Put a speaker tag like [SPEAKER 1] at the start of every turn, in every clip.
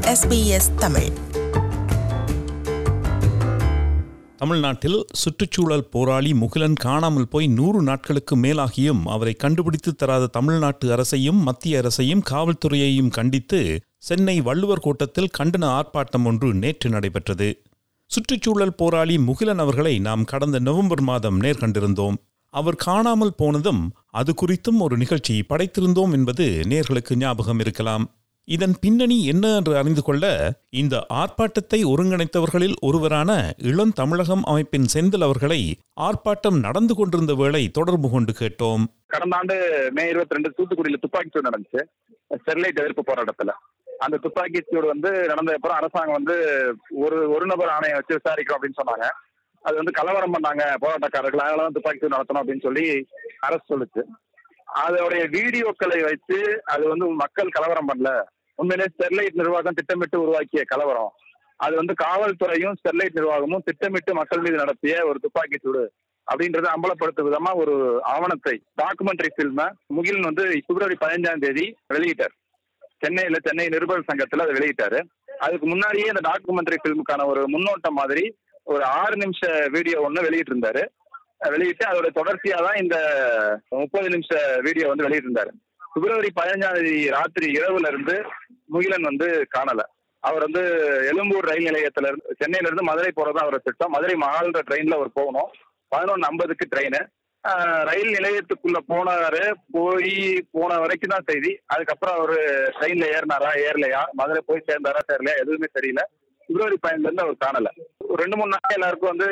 [SPEAKER 1] SBS Tamil
[SPEAKER 2] தமிழ்நாட்டில் சுற்றுச்சூழல் போராளி முகிலன் காணாமல் போய் நூறு நாட்களுக்கு மேலாகியும் அவரை கண்டுபிடித்து தராத தமிழ்நாட்டு அரசையும் மத்திய அரசையும் காவல்துறையையும் கண்டித்து சென்னை வள்ளுவர் கோட்டத்தில் கண்டன ஆர்ப்பாட்டம் ஒன்று நேற்று நடைபெற்றது சுற்றுச்சூழல் போராளி முகிலன் அவர்களை நாம் கடந்த நவம்பர் மாதம் நேர்கண்டிருந்தோம் அவர் காணாமல் போனதும் அது குறித்தும் ஒரு நிகழ்ச்சி படைத்திருந்தோம் என்பது நேர்களுக்கு ஞாபகம் இருக்கலாம் இதன் பின்னணி என்ன என்று அறிந்து கொள்ள இந்த ஆர்ப்பாட்டத்தை ஒருங்கிணைத்தவர்களில் ஒருவரான இளம் தமிழகம் அமைப்பின் செந்தில் அவர்களை ஆர்ப்பாட்டம் நடந்து கொண்டிருந்த வேளை தொடர்பு கொண்டு கேட்டோம்
[SPEAKER 3] கடந்த ஆண்டு மே இருபத்தி ரெண்டு தூத்துக்குடியில துப்பாக்கி சூடு நடந்துச்சு ஸ்டெர்லைட் எதிர்ப்பு போராட்டத்துல அந்த துப்பாக்கி சூடு வந்து நடந்த அப்புறம் அரசாங்கம் வந்து ஒரு ஒரு நபர் ஆணையம் வச்சு விசாரிக்கிறோம் அப்படின்னு சொன்னாங்க அது வந்து கலவரம் பண்ணாங்க போராட்டக்காரர்கள் அதனால தான் துப்பாக்கி சூடு நடத்தணும் அப்படின்னு சொல்லி அரசு சொல்லுச்சு அதோடைய வீடியோக்களை வைத்து அது வந்து மக்கள் கலவரம் பண்ணல உண்மையிலே ஸ்டெர்லைட் நிர்வாகம் திட்டமிட்டு உருவாக்கிய கலவரம் அது வந்து காவல்துறையும் ஸ்டெர்லைட் நிர்வாகமும் திட்டமிட்டு மக்கள் மீது நடத்திய ஒரு துப்பாக்கி சூடு அப்படின்றத அம்பலப்படுத்தும் விதமா ஒரு ஆவணத்தை டாக்குமெண்ட்ரி பில்ம முகிலன் வந்து பிப்ரவரி பதினஞ்சாம் தேதி வெளியிட்டார் சென்னையில சென்னை நிருபர் சங்கத்துல அதை வெளியிட்டாரு அதுக்கு முன்னாடியே இந்த டாக்குமெண்ட்ரி பிலிமுக்கான ஒரு முன்னோட்டம் மாதிரி ஒரு ஆறு நிமிஷ வீடியோ ஒன்று வெளியிட்டு இருந்தாரு வெளியிட்டு அதோட தொடர்ச்சியா தான் இந்த முப்பது நிமிஷ வீடியோ வந்து வெளியிட்டிருந்தாரு பிப்ரவரி பதினஞ்சாம் தேதி ராத்திரி இரவுல இருந்து முகிலன் வந்து காணல அவர் வந்து எழும்பூர் ரயில் நிலையத்துல இருந்து சென்னையில இருந்து மதுரை போறதா அவர் திட்டம் மதுரை மகால்ன்ற ட்ரெயின்ல அவர் போகணும் பதினொன்று ஐம்பதுக்கு ட்ரெயின் ரயில் நிலையத்துக்குள்ள போனாரு போய் போன வரைக்கும் தான் செய்தி அதுக்கப்புறம் அவர் ட்ரெயின்ல ஏறினாரா ஏறலையா மதுரை போய் சேர்ந்தாரா சேரலையா எதுவுமே தெரியல பிப்ரவரி பதினஞ்சுல இருந்து அவர் காணல ஒரு ரெண்டு மூணு நாள் எல்லாருக்கும் வந்து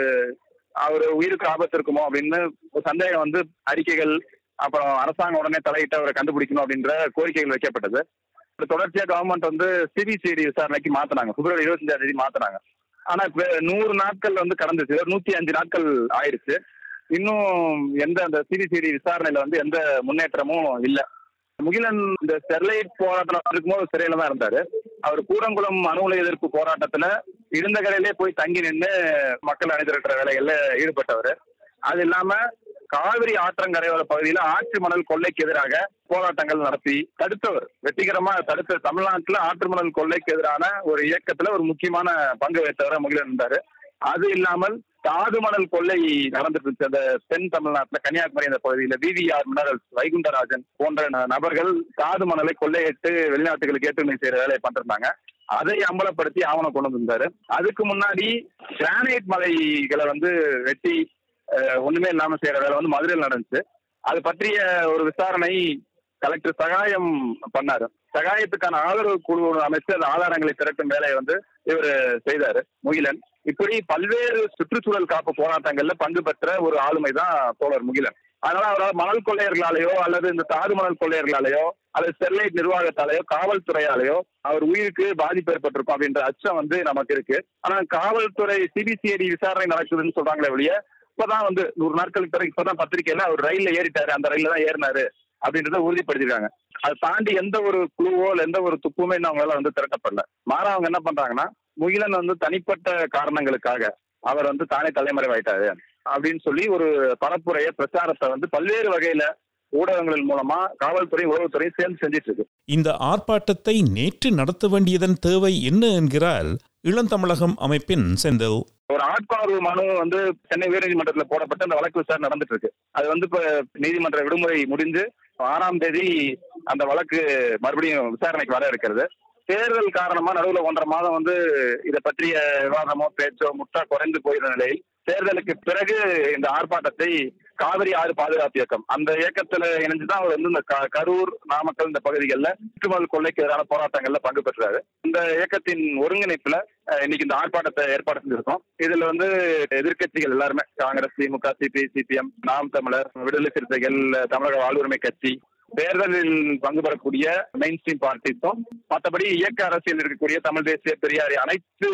[SPEAKER 3] அவர் உயிருக்கு ஆபத்து இருக்குமோ அப்படின்னு ஒரு சந்தேகம் வந்து அறிக்கைகள் அப்புறம் அரசாங்கம் உடனே தலையிட்டு அவரை கண்டுபிடிக்கணும் அப்படின்ற கோரிக்கைகள் வைக்கப்பட்டது தொடர்ச்சியா கவர்மெண்ட் வந்து சிபிசிஐடி விசாரணைக்கு மாத்தினாங்க பிப்ரவரி இருபத்தஞ்சாம் தேதி மாத்தினாங்க ஆனா இப்ப நூறு நாட்கள் வந்து கடந்துச்சு நூத்தி அஞ்சு நாட்கள் ஆயிடுச்சு இன்னும் எந்த அந்த சிபிசிஐடி விசாரணையில வந்து எந்த முன்னேற்றமும் இல்ல முகிலன் இந்த ஸ்டெர்லைட் போராட்டம் இருக்கும்போது சிறையில தான் இருந்தாரு அவர் கூடங்குளம் அணு உலை எதிர்ப்பு போராட்டத்துல இருந்த கடையிலே போய் தங்கி நின்று மக்கள் அணிதிரட்டுற வேலைகள்ல ஈடுபட்டவர் அது இல்லாம காவிரி ஆற்றங்கரையோர பகுதியில ஆற்று மணல் கொள்ளைக்கு எதிராக போராட்டங்கள் நடத்தி தடுத்தவர் வெற்றிகரமா தடுத்த தமிழ்நாட்டுல ஆற்று மணல் கொள்ளைக்கு எதிரான ஒரு இயக்கத்துல ஒரு முக்கியமான பங்கு வைத்தவரை முகிலன் இருந்தாரு அது இல்லாமல் தாது மணல் கொள்ளை நடந்துட்டு இருந்துச்சு அந்த தென் தமிழ்நாட்டுல கன்னியாகுமரி அந்த பகுதியில விவிஆர் மினரல்ஸ் வைகுண்டராஜன் போன்ற நபர்கள் தாது மணலை கொள்ளையிட்டு வெளிநாட்டுகளுக்கு ஏற்றுமதி செய்யற வேலையை பண்ணிருந்தாங்க அதை அம்பலப்படுத்தி ஆவணம் கொண்டு வந்திருந்தாரு அதுக்கு முன்னாடி கிரானைட் மலைகளை வந்து வெட்டி ஒண்ணுமே இல்லாம செய்யற வேலை வந்து மதுரையில் நடந்துச்சு அது பற்றிய ஒரு விசாரணை கலெக்டர் சகாயம் பண்ணாரு சகாயத்துக்கான ஆதரவு குழு அமைச்சு அந்த ஆதாரங்களை திரட்டும் வேலையை வந்து இவர் செய்தாரு முகிலன் இப்படி பல்வேறு சுற்றுச்சூழல் காப்பு போராட்டங்கள்ல பங்கு பெற்ற ஒரு ஆளுமை தான் தோழர் முகிலன் அதனால அவரால் மணல் கொள்ளையர்களாலேயோ அல்லது இந்த தாது மணல் கொள்ளையர்களாலேயோ அல்லது ஸ்டெர்லைட் நிர்வாகத்தாலேயோ காவல்துறையாலேயோ அவர் உயிருக்கு பாதிப்பு ஏற்பட்டிருக்கும் அப்படின்ற அச்சம் வந்து நமக்கு இருக்கு ஆனா காவல்துறை சிபிசிஐடி விசாரணை நடக்குதுன்னு சொல்றாங்களே வெளிய இப்பதான் வந்து நூறு நாட்களுக்கு பிறகு இப்பதான் பத்திரிகையில அவர் ரயில்ல ஏறிட்டாரு அந்த ரயில்ல தான் ஏறினாரு அப்படின்றத உறுதிப்படுத்திருக்காங்க அதை தாண்டி எந்த ஒரு குழுவோ இல்ல எந்த ஒரு துப்புமே இன்னும் அவங்களால வந்து திரட்டப்படல மாறா அவங்க என்ன பண்றாங்கன்னா முகிலன் வந்து தனிப்பட்ட காரணங்களுக்காக அவர் வந்து தானே தலைமறைவாயிட்டாரு அப்படின்னு சொல்லி ஒரு பரப்புரைய பிரச்சாரத்தை வந்து பல்வேறு வகையில ஊடகங்கள் மூலமா காவல்துறை உளவுத்துறை சேர்ந்து செஞ்சிட்டு இருக்கு
[SPEAKER 2] இந்த ஆர்ப்பாட்டத்தை நேற்று நடத்த வேண்டியதன் தேவை என்ன என்கிறார் இளந்தமிழகம் அமைப்பின் செந்தில்
[SPEAKER 3] ஒரு ஆட்கார்வு மனு வந்து சென்னை உயர்நீதிமன்றத்தில் போடப்பட்டு அந்த வழக்கு விசாரணை நடந்துட்டு இருக்கு அது வந்து இப்ப நீதிமன்ற விடுமுறை முடிஞ்சு ஆறாம் தேதி அந்த வழக்கு மறுபடியும் விசாரணைக்கு வர இருக்கிறது தேர்தல் காரணமா நடுவுல ஒன்றரை மாதம் வந்து இதை பற்றிய விவாதமோ பேச்சோ முற்றா குறைந்து போயிருந்த நிலையில் தேர்தலுக்கு பிறகு இந்த ஆர்ப்பாட்டத்தை காவிரி ஆறு பாதுகாப்பு இயக்கம் அந்த இயக்கத்துல இணைஞ்சுதான் அவர் வந்து இந்த கரூர் நாமக்கல் இந்த பகுதிகளில் சுற்றுமல் கொள்ளைக்கு எதிரான போராட்டங்கள்ல பங்கு பெற்றாரு இந்த இயக்கத்தின் ஒருங்கிணைப்புல இன்னைக்கு இந்த ஆர்ப்பாட்டத்தை ஏற்பாடு செஞ்சிருக்கோம் இதுல வந்து எதிர்கட்சிகள் எல்லாருமே காங்கிரஸ் திமுக சிபி சிபிஎம் நாம் தமிழர் விடுதலை சிறுத்தைகள் தமிழக வாழ்வுரிமை கட்சி தேர்தலில் பங்கு பெறக்கூடிய மெயின் ஸ்ட்ரீம் பார்ட்டிஸும் மற்றபடி இயக்க அரசியல் இருக்கக்கூடிய தமிழ் தேசிய பெரியாரி அனைத்து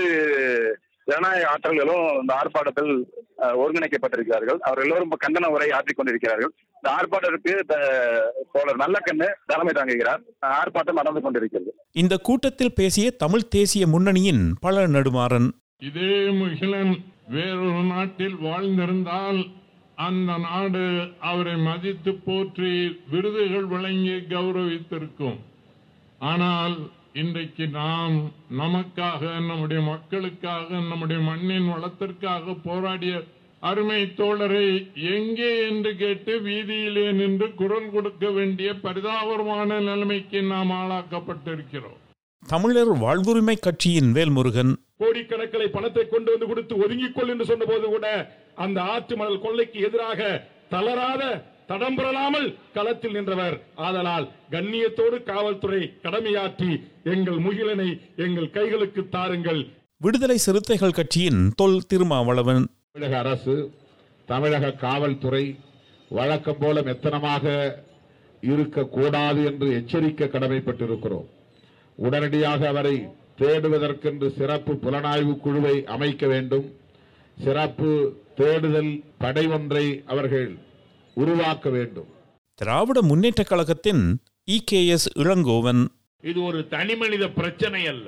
[SPEAKER 3] ஜனநாயக ஆற்றல்களும் இந்த ஆர்ப்பாட்டத்தில் ஒருங்கிணைக்கப்பட்டிருக்கிறார்கள் அவர் எல்லோரும் கண்டன உரை ஆற்றிக் கொண்டிருக்கிறார்கள் இந்த ஆர்ப்பாட்டத்திற்கு தோழர் நல்லக்கண்ணு தலைமை தாங்குகிறார் ஆர்ப்பாட்டம் நடந்து கொண்டிருக்கிறது
[SPEAKER 2] இந்த கூட்டத்தில் பேசிய தமிழ் தேசிய முன்னணியின் பல நடுமாறன்
[SPEAKER 4] இதே முகிலன் வேறொரு நாட்டில் வாழ்ந்திருந்தால் அந்த நாடு அவரை மதித்து போற்றி விருதுகள் வழங்கி கௌரவித்திருக்கும் ஆனால் இன்றைக்கு நாம் நமக்காக நம்முடைய மக்களுக்காக நம்முடைய மண்ணின் வளத்திற்காக போராடிய அருமை தோழரை எங்கே என்று கேட்டு வீதியிலே நின்று குரல் கொடுக்க வேண்டிய பரிதாபமான நிலைமைக்கு நாம் ஆளாக்கப்பட்டிருக்கிறோம்
[SPEAKER 2] தமிழர் வாழ்வுரிமை கட்சியின் வேல்முருகன்
[SPEAKER 1] கோடிக்கணக்கில் பணத்தை கொண்டு வந்து கொடுத்து ஒதுங்கிக் கொள் என்று சொன்னபோது கூட அந்த ஆற்று மணல் கொள்ளைக்கு எதிராக தளராத தடம் புரளாமல் களத்தில் நின்றவர் ஆதலால் கண்ணியத்தோடு காவல்துறை கடமையாற்றி எங்கள் முகிலனை எங்கள் கைகளுக்கு தாருங்கள்
[SPEAKER 2] விடுதலை சிறுத்தைகள் கட்சியின் தொல் திருமாவளவன்
[SPEAKER 5] தமிழக அரசு தமிழக காவல்துறை வழக்கம் போல மெத்தனமாக இருக்கக்கூடாது என்று எச்சரிக்க கடமைப்பட்டிருக்கிறோம் உடனடியாக அவரை தேடுவதற்கென்று சிறப்பு புலனாய்வு குழுவை அமைக்க வேண்டும் சிறப்பு தேடுதல் படை ஒன்றை அவர்கள் உருவாக்க வேண்டும்
[SPEAKER 2] திராவிட முன்னேற்றக் கழகத்தின் இகேஎஸ் இளங்கோவன்
[SPEAKER 6] இது ஒரு தனி மனித பிரச்சனை அல்ல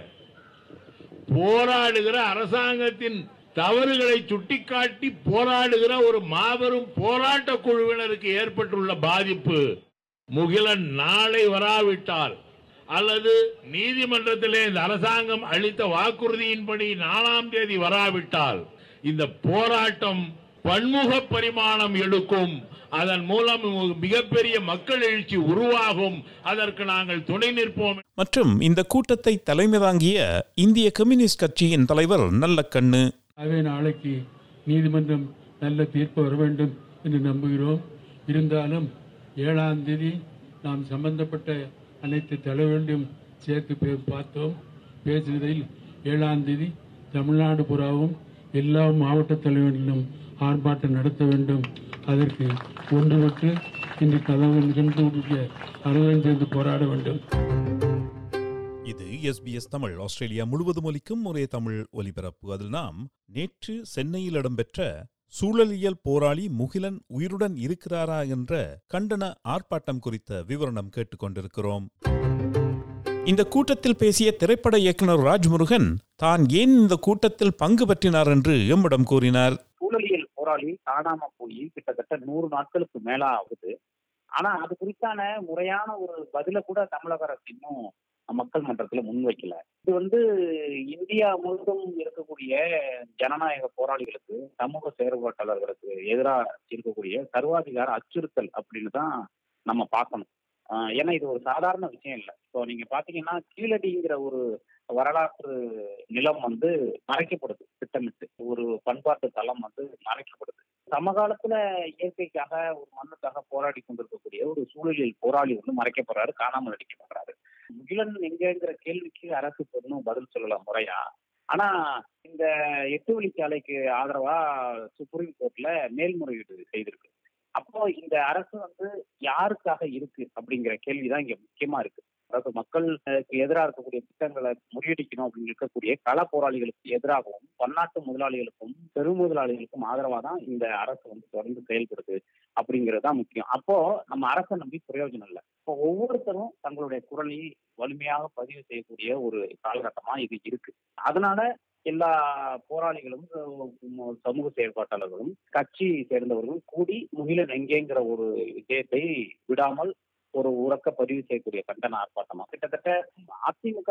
[SPEAKER 6] போராடுகிற அரசாங்கத்தின் தவறுகளை சுட்டிக்காட்டி போராடுகிற ஒரு மாபெரும் போராட்ட குழுவினருக்கு ஏற்பட்டுள்ள பாதிப்பு முகிலன் நாளை வராவிட்டால் அல்லது நீதிமன்றத்திலே இந்த அரசாங்கம் அளித்த வாக்குறுதியின்படி நாலாம் தேதி வராவிட்டால் இந்த போராட்டம் பன்முக பரிமாணம் எடுக்கும் அதன் மூலம் ஒரு மிகப்பெரிய மக்கள் எழுச்சி உருவாகும் அதற்கு நாங்கள் துணை நிற்போம்
[SPEAKER 2] மற்றும் இந்த கூட்டத்தை தலைமை தாங்கிய இந்திய கம்யூனிஸ்ட் கட்சியின் தலைவர் நல்லக்கண்ணு
[SPEAKER 7] ஆகவே நாளைக்கு நீதிமன்றம் நல்ல தீர்ப்பு வர வேண்டும் என்று நம்புகிறோம் இருந்தாலும் ஏழாம் தேதி நாம் சம்பந்தப்பட்ட அனைத்து தலைவர்களையும் சேர்த்து பே பார்த்தோம் பேசினதில் ஏழாம் தேதி தமிழ்நாடு புறாவும் எல்லா மாவட்ட தலைவர்களிலும் ஆர்ப்பாட்டம் நடத்த வேண்டும் அதற்கு ஒன்றுபட்டு இன்று கதவு நிகழ்ந்து அனைவரும் சேர்ந்து போராட வேண்டும்
[SPEAKER 2] இது எஸ்பிஎஸ் தமிழ் ஆஸ்திரேலியா முழுவதும் ஒலிக்கும் ஒரே தமிழ் ஒலிபரப்பு அதில் நாம் நேற்று சென்னையில் இடம்பெற்ற சூழலியல் போராளி முகிலன் உயிருடன் இருக்கிறாரா என்ற கண்டன ஆர்ப்பாட்டம் குறித்த விவரணம் கேட்டுக்கொண்டிருக்கிறோம் இந்த கூட்டத்தில் பேசிய திரைப்பட இயக்குனர் ராஜ்முருகன் தான் ஏன் இந்த கூட்டத்தில் பங்கு பற்றினார் என்று எம்மிடம் கூறினார்
[SPEAKER 8] சூழலியல் போராளி காணாம போய் கிட்டத்தட்ட நூறு நாட்களுக்கு மேல ஆகுது ஆனா அது குறித்தான முறையான ஒரு பதில கூட தமிழக அரசு இன்னும் மக்கள் மன்றத்துல முன்வைக்கல இது வந்து இந்தியா முழுவதும் இருக்கக்கூடிய ஜனநாயக போராளிகளுக்கு சமூக செயற்பாட்டாளர்களுக்கு எதிராக இருக்கக்கூடிய சர்வாதிகார அச்சுறுத்தல் அப்படின்னு தான் நம்ம பார்க்கணும் ஆஹ் ஏன்னா இது ஒரு சாதாரண விஷயம் இல்லை இப்போ நீங்க பாத்தீங்கன்னா கீழடிங்கிற ஒரு வரலாற்று நிலம் வந்து மறைக்கப்படுது திட்டமிட்டு ஒரு பண்பாட்டு தளம் வந்து மறைக்கப்படுது சமகாலத்துல இயற்கைக்காக ஒரு மண்ணுக்காக போராடி கொண்டிருக்கக்கூடிய ஒரு சூழலில் போராளி வந்து மறைக்கப்படுறாரு காணாமல் அடிக்கப்படுறாரு முகிலன் எங்கங்கிற கேள்விக்கு அரசு இன்னும் பதில் சொல்லலாம் முறையா ஆனா இந்த எட்டு வழிச்சாலைக்கு ஆதரவா சுப்ரீம் கோர்ட்ல மேல்முறையீடு செய்திருக்கு அப்போ இந்த அரசு வந்து யாருக்காக இருக்கு அப்படிங்கிற கேள்விதான் இங்க முக்கியமா இருக்கு அதாவது மக்களுக்கு எதிராக இருக்கக்கூடிய திட்டங்களை முறியடிக்கணும் அப்படின்னு இருக்கக்கூடிய கள போராளிகளுக்கு எதிராகவும் பன்னாட்டு முதலாளிகளுக்கும் பெருமுதலாளிகளுக்கும் ஆதரவா தான் இந்த அரசு வந்து தொடர்ந்து செயல்படுது அப்படிங்கிறது தான் முக்கியம் அப்போ நம்ம அரசை நம்பி பிரயோஜனம் இல்லை இப்போ ஒவ்வொருத்தரும் தங்களுடைய குரலை வலிமையாக பதிவு செய்யக்கூடிய ஒரு காலகட்டமா இது இருக்கு அதனால எல்லா போராளிகளும் அஹ், சமூக செயற்பாட்டாளர்களும் கட்சி சேர்ந்தவர்களும் கூடி முகிலன் எங்கேங்கிற ஒரு விஷயத்தை விடாமல் ஒரு உறக்க பதிவு செய்யக்கூடிய கண்டன ஆர்ப்பாட்டமா கிட்டத்தட்ட அதிமுக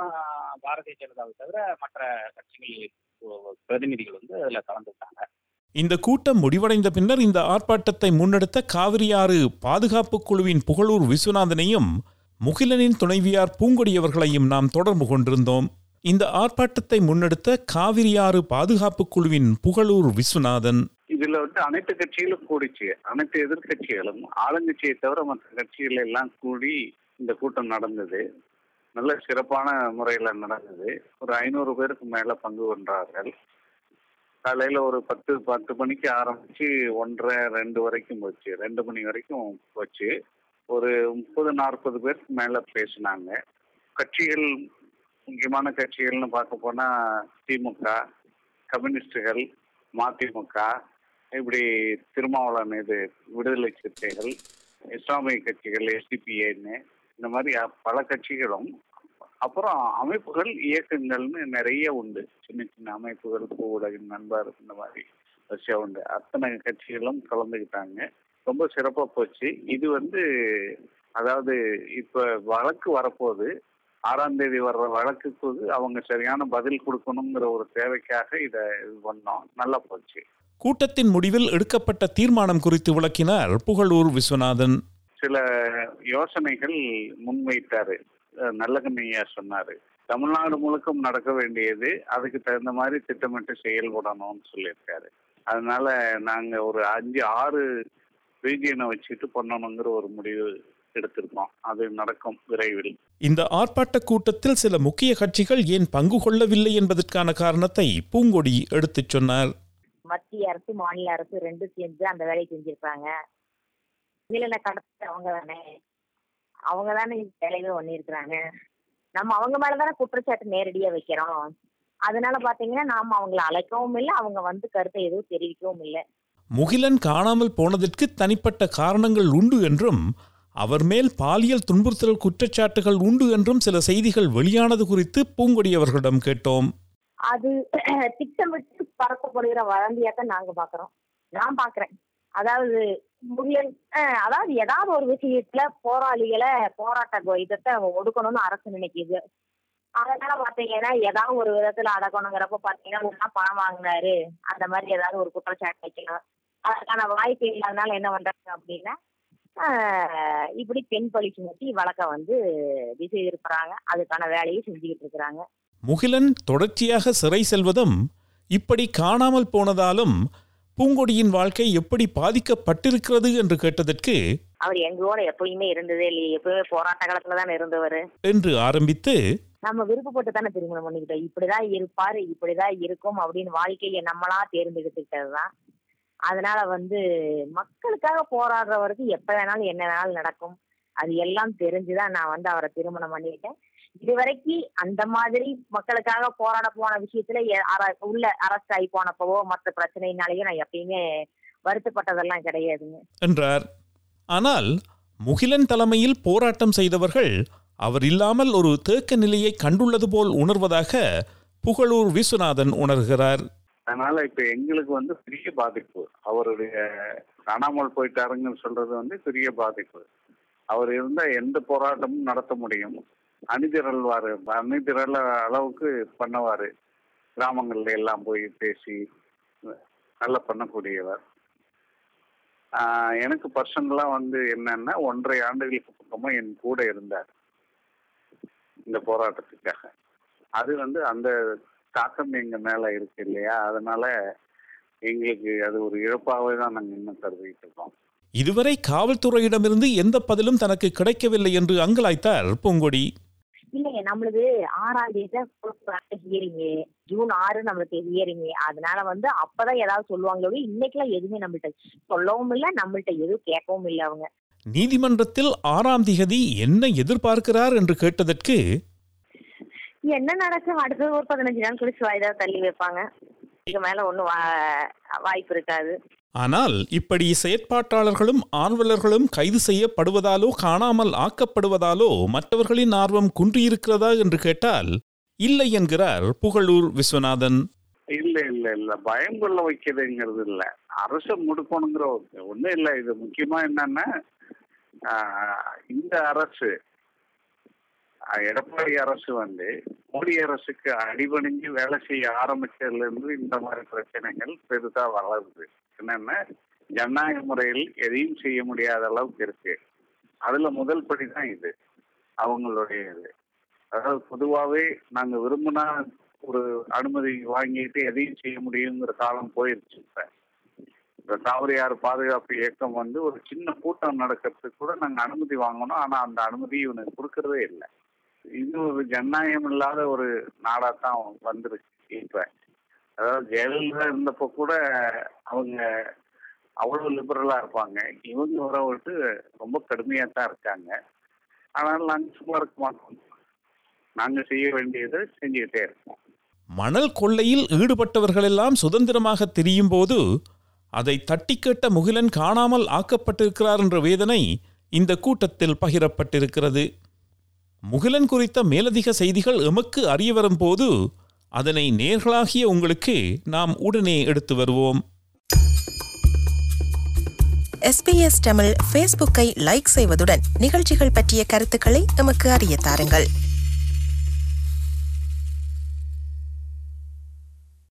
[SPEAKER 8] பாரதிய ஜனதாவை தவிர மற்ற கட்சிகள் அஹ், பிரதிநிதிகள் வந்து அதுல கலந்துட்டாங்க
[SPEAKER 2] இந்த கூட்டம் முடிவடைந்த பின்னர் இந்த ஆர்ப்பாட்டத்தை முன்னெடுத்த காவிரியாறு பாதுகாப்பு குழுவின் புகழூர் விஸ்வநாதனையும் முகிலனின் துணைவியார் பூங்கொடி அவர்களையும் நாம் தொடர்பு கொண்டிருந்தோம் இந்த ஆர்ப்பாட்டத்தை முன்னெடுத்த காவிரியாறு பாதுகாப்பு குழுவின் புகழூர் விஸ்வநாதன்
[SPEAKER 3] இதுல வந்து அனைத்து கட்சிகளும் கூடிச்சு அனைத்து எதிர்க்கட்சிகளும் ஆளுங்கட்சியை தவிர மற்ற கட்சிகள் எல்லாம் கூடி இந்த கூட்டம் நடந்தது நல்ல சிறப்பான முறையில நடந்தது ஒரு ஐநூறு பேருக்கு மேல பங்கு கொண்டார்கள் காலையில ஒரு பத்து பத்து மணிக்கு ஆரம்பிச்சு ஒன்றரை ரெண்டு வரைக்கும் போச்சு ரெண்டு மணி வரைக்கும் போச்சு ஒரு முப்பது நாற்பது பேருக்கு மேல பேசினாங்க கட்சிகள் முக்கியமான கட்சிகள்னு பார்க்க போனா திமுக கம்யூனிஸ்டுகள் மதிமுக இப்படி திருமாவளவன் இது விடுதலை சிறுத்தைகள் இஸ்லாமிய கட்சிகள் எஸ்டிபிஏன்னு இந்த மாதிரி அ- பல கட்சிகளும் அப்புறம் அமைப்புகள் இயக்கங்கள்னு நிறைய உண்டு சின்ன சின்ன அமைப்புகள் பூவுலக நண்பர் இந்த மாதிரி வரிசையா உண்டு அத்தனை கட்சிகளும் கலந்துக்கிட்டாங்க ரொம்ப சிறப்பா போச்சு இது வந்து அதாவது இப்ப வழக்கு வரப்போகுது
[SPEAKER 9] ஆறாம் தேதி வர்ற வழக்குக்கு அவங்க சரியான பதில் கொடுக்கணுங்கிற ஒரு தேவைக்காக இதை இது பண்ணோம் நல்லா போச்சு
[SPEAKER 2] கூட்டத்தின் முடிவில் எடுக்கப்பட்ட தீர்மானம் குறித்து விளக்கினார் புகழூர் விஸ்வநாதன்
[SPEAKER 9] சில யோசனைகள் முன்வைத்தாரு அஹ் நல்லகண்ணையா சொன்னாரு தமிழ்நாடு முழுக்கும் நடக்க வேண்டியது அதுக்கு தகுந்த மாதிரி திட்டமிட்டு செயல்படணும்னு சொல்லியிருக்காரு அதனால நாங்க ஒரு அஞ்சு ஆறு ரீஜியனை வச்சுட்டு பண்ணணுங்கிற ஒரு முடிவு எடுத்திருக்கோம் அது நடக்கும் விரைவில்
[SPEAKER 2] இந்த ஆர்ப்பாட்ட கூட்டத்தில் சில முக்கிய கட்சிகள் ஏன் பங்கு கொள்ளவில்லை என்பதற்கான காரணத்தை பூங்கொடி எடுத்துச் சொன்னார்
[SPEAKER 10] மத்திய அரசு மாநில அரசு ரெண்டும் சேர்ந்து அந்த வேலையை செஞ்சிருக்காங்க இதுல கடத்த அவங்க தானே அவங்க தானே இந்த வேலையை பண்ணியிருக்கிறாங்க நம்ம அவங்க மேலதானே குற்றச்சாட்டு நேரடியா வைக்கிறோம் அதனால பாத்தீங்கன்னா நாம அவங்கள அழைக்கவும் இல்லை அவங்க வந்து கருத்தை எதுவும் தெரிவிக்கவும் இல்லை
[SPEAKER 2] முகிலன் காணாமல் போனதற்கு தனிப்பட்ட காரணங்கள் உண்டு என்றும் அவர் மேல் பாலியல் துன்புறுத்தல் குற்றச்சாட்டுகள் உண்டு என்றும் சில செய்திகள் வெளியானது குறித்து பூங்கொடி அவர்களிடம் கேட்டோம்
[SPEAKER 10] அது திட்டமிட்டு பரப்பப்படுகிற வதந்தியாத்தான் நாங்க பாக்குறோம் நான் பாக்குறேன் அதாவது முகிலன் அஹ், அதாவது ஏதாவது ஒரு விஷயத்துல போராளிகளை போராட்ட இதத்தை ஒடுக்கணும்னு அரசு நினைக்குது அதனால பாத்தீங்கன்னா ஏதாவது ஒரு விதத்துல அடக்கணுங்கிறப்ப பாத்தீங்கன்னா ஒண்ணா பணம் வாங்கினாரு அந்த மாதிரி ஏதாவது ஒரு குற்றச்சாட்டு வைக்கலாம் அதுக்கான வாய்ப்பு இல்லாதனால என்ன பண்றாங்க அப்படின்னா ஆஹ், இப்படி பெண் பழி சுமத்தி வழக்க வந்து திசை திருப்புறாங்க அதுக்கான வேலையை செஞ்சுக்கிட்டு இருக்கிறாங்க
[SPEAKER 2] முகிலன் தொடர்ச்சியாக சிறை செல்வதும் இப்படி காணாமல் போனதாலும் பூங்கொடியின் வாழ்க்கை எப்படி பாதிக்கப்பட்டிருக்கிறது என்று கேட்டதற்கு
[SPEAKER 10] அவர் எங்களோட எப்பயுமே இருந்ததே இல்லையே எப்பயுமே போராட்ட காலத்துல தானே இருந்தவர்
[SPEAKER 2] என்று ஆரம்பித்து
[SPEAKER 10] நம்ம விருப்பப்பட்டு தானே திருமணம் பண்ணிக்கிட்டோம் இப்படிதான் இருப்பாரு இப்படிதான் இருக்கும் அப்படின்னு வாழ்க்கையை நம்மளா தேர்ந்தெடுத்துக்கிட்டதுதான் அதனால வந்து மக்களுக்காக போராடுறவருக்கு எப்ப வேணாலும் என்ன வேணாலும் நடக்கும் அது எல்லாம் தெரிஞ்சுதான் நான் வந்து அவரை திருமணம் பண்ணிக்கிட்டேன் இதுவரைக்கும் அந்த மாதிரி மக்களுக்காக போராட போன விஷயத்துல எ- அர- உள்ள அரசு ஆகி போனப்பவோ மற்ற பிரச்சனைனாலேயோ நான் எப்பயுமே வருத்தப்பட்டதெல்லாம் கிடையாதுங்க
[SPEAKER 2] என்றார் ஆனால் முகிலன் தலைமையில் போராட்டம் செய்தவர்கள் அவர் இல்லாமல் ஒரு தேக்க நிலையை கண்டுள்ளது போல் உணர்வதாக புகழூர் விஸ்வநாதன் உணர்கிறார்
[SPEAKER 9] அதனால இப்ப எங்களுக்கு வந்து பெரிய பாதிப்பு அவருடைய காணாமல் போயிட்டாருங்கன்னு சொல்றது வந்து பெரிய பாதிப்பு அவர் இருந்தா எந்த போராட்டமும் நடத்த முடியும் அணிதிரள்வாரு அணிதிரள அளவுக்கு பண்ணுவாரு கிராமங்கள்ல எல்லாம் போய் பேசி நல்லா பண்ணக்கூடியவர் ஆஹ் எனக்கு பர்சனலா வந்து என்னன்னா ஒன்றரை ஆண்டுகளுக்கு பக்கமா என் கூட இருந்தார் இந்த போராட்டத்துக்காக அது வந்து அந்த தாக்கம் எங்க மேல இருக்கு இல்லையா அதனால எங்களுக்கு அது ஒரு இழப்பாகவே தான் நாங்க இன்னும் கருதிட்டு இருக்கோம்
[SPEAKER 2] இதுவரை காவல்துறையிடமிருந்து எந்த பதிலும் தனக்கு கிடைக்கவில்லை என்று அங்கலாய்த்தார் பூங்கொடி
[SPEAKER 10] இல்லைங்க நம்மளுது ஆறாம் தேதி தான் ஹியரிங்கு ஜூன் ஆறு நம்மளுக்கு ஹியரிங்கு அதனால வந்து அப்பதான் ஏதாவது சொல்லுவாங்களோ இன்னைக்கெல்லாம் எதுவுமே நம்மள்ட்ட சொல்லவும் இல்லை நம்மள்ட்ட எதுவும் கேட்கவும் இல்லை அவங்க
[SPEAKER 2] நீதிமன்றத்தில் ஆறாம் திகதி என்ன எதிர்பார்க்கிறார் என்று கேட்டதற்கு
[SPEAKER 10] என்ன நடக்கும் அடுத்தது ஒரு பதினஞ்சு நாள் கழிச்சு வாய்தா தள்ளி வைப்பாங்க இதுக்கு மேல ஒன்றும் வாய்ப்பு இருக்காது
[SPEAKER 2] ஆனால் இப்படி செயற்பாட்டாளர்களும் ஆர்வலர்களும் கைது செய்யப்படுவதாலோ காணாமல் ஆக்கப்படுவதாலோ மற்றவர்களின் ஆர்வம் குன்றியிருக்கிறதா என்று கேட்டால் இல்லை என்கிறார் புகழூர் விஸ்வநாதன்
[SPEAKER 9] இல்ல இல்ல இல்ல பயம் கொள்ள வைக்கிறதுங்கிறது இல்ல அரசு முடுக்கணுங்கிற ஒண்ணும் இல்ல இது முக்கியமா என்னன்னா ஆஹ், இந்த அரசு ஆஹ், எடப்பாடி அரசு வந்து மோடி அரசுக்கு அடிபணிஞ்சு வேலை செய்ய ஆரம்பிச்சதுல இருந்து இந்த மாதிரி பிரச்சனைகள் பெரிதா வளருது என்னன்னா ஜனநாயக முறையில் எதையும் செய்ய முடியாத அளவுக்கு இருக்கு அதுல முதல் படி தான் இது அவங்களுடைய இது அதாவது பொதுவாகவே நாங்க விரும்பினா ஒரு அனுமதி வாங்கிட்டு எதையும் செய்ய முடியுங்கிற காலம் போயிருச்சு இப்ப இந்த காவிரியார் பாதுகாப்பு இயக்கம் வந்து ஒரு சின்ன கூட்டம் நடக்கிறதுக்கு கூட நாங்க அனுமதி வாங்கணும் ஆனா அந்த அனுமதி இவனுக்கு கொடுக்கறதே இல்லை இது ஒரு ஜனநாயகம் இல்லாத ஒரு நாடா தான் வந்துருச்சு இப்ப அதாவது ஜெயலலிதா இருந்தப்போ கூட அவங்க அவ்வளவு லிபரலா இருப்பாங்க இவங்க வர விட்டு ரொம்ப கடுமையா தான் இருக்காங்க ஆனால் நாங்க சும்மா இருக்க மாட்டோம் நாங்க செய்ய வேண்டியதை செஞ்சுக்கிட்டே இருக்கோம்
[SPEAKER 2] மணல் கொள்ளையில் ஈடுபட்டவர்களெல்லாம் சுதந்திரமாக திரியும் போது அதை தட்டி கேட்ட முகிலன் காணாமல் ஆக்கப்பட்டிருக்கிறார் என்ற வேதனை இந்த கூட்டத்தில் பகிரப்பட்டிருக்கிறது முகிலன் குறித்த மேலதிக செய்திகள் எமக்கு அறிய வரும்போது அதனை நேர்களாகிய உங்களுக்கு நாம் உடனே எடுத்து வருவோம்
[SPEAKER 11] எஸ்பிஎஸ் தமிழ் ஃபேஸ்புக்கை லைக் செய்வதுடன் நிகழ்ச்சிகள் பற்றிய கருத்துக்களை எமக்கு அறிய தாருங்கள்